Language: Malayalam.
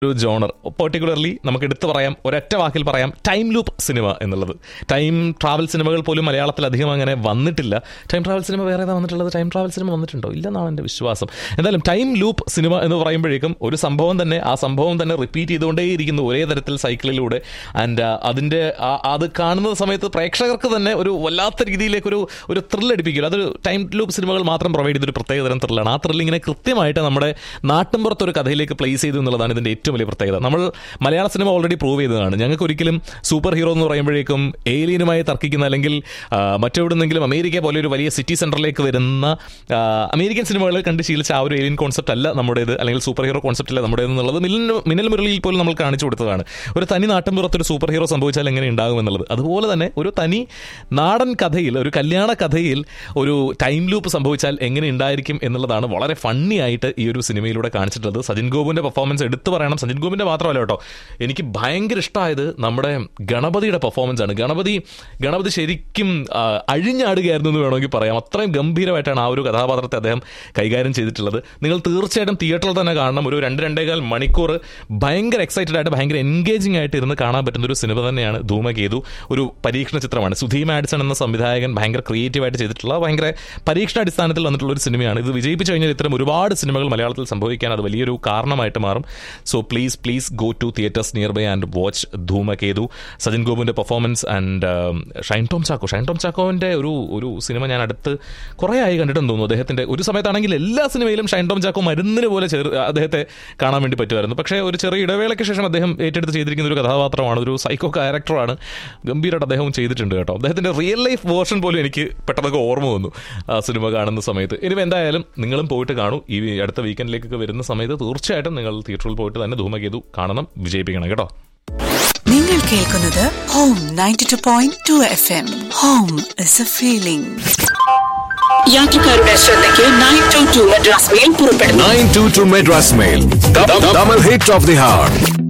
ഒരു ജോണർ പെർട്ടിക്കുലർലി നമുക്ക് എടുത്തു പറയാം ഒരൊറ്റ വാക്കിൽ പറയാം ടൈം ലൂപ്പ് സിനിമ എന്നുള്ളത് ടൈം ട്രാവൽ സിനിമകൾ പോലും മലയാളത്തിൽ അധികം അങ്ങനെ വന്നിട്ടില്ല ടൈം ട്രാവൽ സിനിമ വേറെ ഏതാ വന്നിട്ടുള്ളത് ടൈം ട്രാവൽ സിനിമ വന്നിട്ടുണ്ടോ ഇല്ലെന്നാണ് എൻ്റെ വിശ്വാസം എന്തായാലും ടൈം ലൂപ്പ് സിനിമ എന്ന് പറയുമ്പോഴേക്കും ഒരു സംഭവം തന്നെ ആ സംഭവം തന്നെ റിപ്പീറ്റ് ചെയ്തുകൊണ്ടേയിരിക്കുന്നു ഒരേ തരത്തിൽ സൈക്കിളിലൂടെ ആൻഡ് അതിൻ്റെ ആ- അത് കാണുന്ന സമയത്ത് പ്രേക്ഷകർക്ക് തന്നെ ഒരു വല്ലാത്ത രീതിയിലേക്ക് ഒരു ഒരു ത്രിൽ അടിപ്പിക്കില്ല അതൊരു ടൈം ലൂപ്പ് സിനിമകൾ മാത്രം പ്രൊവൈഡ് ചെയ്തൊരു പ്രത്യേക തരം ത്രില്ലാണ് ആ ത്രില്ലിങ്ങിനെ കൃത്യമായിട്ട് നമ്മുടെ നാട്ടിൻപുറത്ത് ഒരു കഥയിലേക്ക് പ്ലേസ് ചെയ്തു എന്നുള്ളതാണ് ഇതിൻ്റെ ഏറ്റവും വലിയ പ്രത്യേകത നമ്മൾ മലയാള സിനിമ ഓൾറെഡി പ്രൂവ് ചെയ്തതാണ് ഞങ്ങൾക്ക് ഒരിക്കലും സൂപ്പർ ഹീറോ എന്ന് പറയുമ്പോഴേക്കും ഏലിയനുമായി തർക്കിക്കുന്ന അല്ലെങ്കിൽ ആ, മറ്റെവിടുന്നെങ്കിലും അമേരിക്ക പോലെ ഒരു വലിയ സിറ്റി സെൻറ്ററിലേക്ക് വരുന്ന ആ, അമേരിക്കൻ സിനിമകൾ കണ്ട് ശീലിച്ച ആ ഒരു ഏലിയൻ കോൺസെപ്റ്റ് അല്ല നമ്മുടേത് അല്ലെങ്കിൽ സൂപ്പർ ഹീറോ കോൺസെപ്റ്റ് അല്ല നമ്മുടേത് എന്നുള്ളത് മിന്നൽ മിന്നൽ മുരളിയിൽ പോലും നമ്മൾ കാണിച്ചു കൊടുത്തതാണ് ഒരു തനി നാട്ടിൻപുറത്ത് ഒരു സൂപ്പർ ഹീറോ സംഭവിച്ചാൽ എങ്ങനെ ഉണ്ടാകും എന്നുള്ളത് അതുപോലെ തന്നെ ഒരു തനി നാടൻ കഥയിൽ ഒരു കല്യാണ കഥയിൽ ഒരു ടൈം ലൂപ്പ് സംഭവിച്ചാൽ എങ്ങനെ ഉണ്ടായിരിക്കും എന്നുള്ളതാണ് വളരെ ഫണ്ണി ആയിട്ട് ഈ ഒരു സിനിമയിലൂടെ കാണിച്ചിട്ടുള്ളത് സജിൻ ഗോപുവിന്റെ പെർഫോമൻസ് എടുത്തു പറയണം സജിൻ ഗോപിന്റെ മാത്രമല്ല കേട്ടോ എനിക്ക് ഭയങ്കര ഇഷ്ടമായത് നമ്മുടെ ഗണപതിയുടെ പെർഫോമൻസ് ആണ് ഗണപതി ഗണപതി ശരിക്കും ആ, അഴിഞ്ഞാടുകയായിരുന്നു എന്ന് വേണമെങ്കിൽ പറയാം അത്രയും ഗംഭീരമായിട്ടാണ് ആ ഒരു കഥാപാത്രത്തെ അദ്ദേഹം കൈകാര്യം ചെയ്തിട്ടുള്ളത് നിങ്ങൾ തീർച്ചയായിട്ടും തിയേറ്ററിൽ തന്നെ കാണണം ഒരു രണ്ട് രണ്ടേകാൽ മണിക്കൂർ ഭയങ്കര എക്സൈറ്റഡ് ആയിട്ട് ഭയങ്കര എൻഗേജിംഗ് ആയിട്ട് ഇരുന്ന് കാണാൻ പറ്റുന്ന ഒരു സിനിമ തന്നെയാണ് ധൂമകേതു ഒരു പരീക്ഷണ ചിത്രമാണ് സുധീ മാഡിസൺ എന്ന സംവിധായകൻ ഭയങ്കര ക്രിയേറ്റീവ് ആയിട്ട് ചെയ്തിട്ടുള്ള ഭയങ്കര പരീക്ഷണാടിസ്ഥാനത്തിൽ വന്നിട്ടുള്ള ഒരു സിനിമയാണ് ഇത് വിജയിപ്പിച്ചു കഴിഞ്ഞാൽ ഇത്തരം ഒരുപാട് സിനിമകൾ മലയാളത്തിൽ സംഭവിക്കാൻ അത് വലിയൊരു കാരണമായിട്ട് മാറും so please please go to theatres nearby and watch Dhoomakethu Sajin ഗോപുവിന്റെ പെർഫോമൻസ് ആൻഡ് ഷൈൻ ടോം ചാക്കോ ഷൈൻ ടോം ചാക്കോവിന്റെ ഒരു ഒരു സിനിമ ഞാൻ അടുത്ത് കുറേ ആയി കണ്ടിട്ടുണ്ടെന്ന് തോന്നുന്നു അദ്ദേഹത്തിന്റെ ഒരു സമയത്താണെങ്കിൽ എല്ലാ സിനിമയിലും ഷൈൻ ടോം ചാക്കോ മരുന്നിന് പോലെ ചേർ അദ്ദേഹത്തെ കാണാൻ വേണ്ടി പറ്റുമായിരുന്നു പക്ഷേ ഒരു ചെറിയ ഇടവേളയ്ക്ക് ശേഷം അദ്ദേഹം ഏറ്റെടുത്ത് ചെയ്തിരിക്കുന്ന ഒരു കഥാപാത്രമാണ് ഒരു സൈക്കോ ക്യാരക്ടറാണ് ഗംഭീരമായിട്ട് അദ്ദേഹം ചെയ്തിട്ടുണ്ട് കേട്ടോ അദ്ദേഹത്തിന്റെ റിയൽ ലൈഫ് വേർഷൻ പോലും എനിക്ക് പെട്ടെന്നൊക്കെ ഓർമ്മ വന്നു ആ സിനിമ കാണുന്ന സമയത്ത് ഇനി എന്തായാലും നിങ്ങളും പോയിട്ട് കാണൂ ഈ അടുത്ത വീക്കെൻഡിലേക്കൊക്കെ വരുന്ന സമയത്ത് തീർച്ചയായിട്ടും നിങ്ങൾ തിയേറ്ററിൽ പോയിട്ട് തന്നെ ധൂമകേതു കാണണം വിജയിപ്പിക്കണം കേട്ടോ നിങ്ങൾ കേൾക്കുന്നത് home ninety two point two F M home is a feeling യാത്രക്കാരുടെ ശ്രദ്ധയ്ക്ക് nine two two Madras mail പുറപ്പെടുന്നു 922 Madras Mail. Double hit of the heart.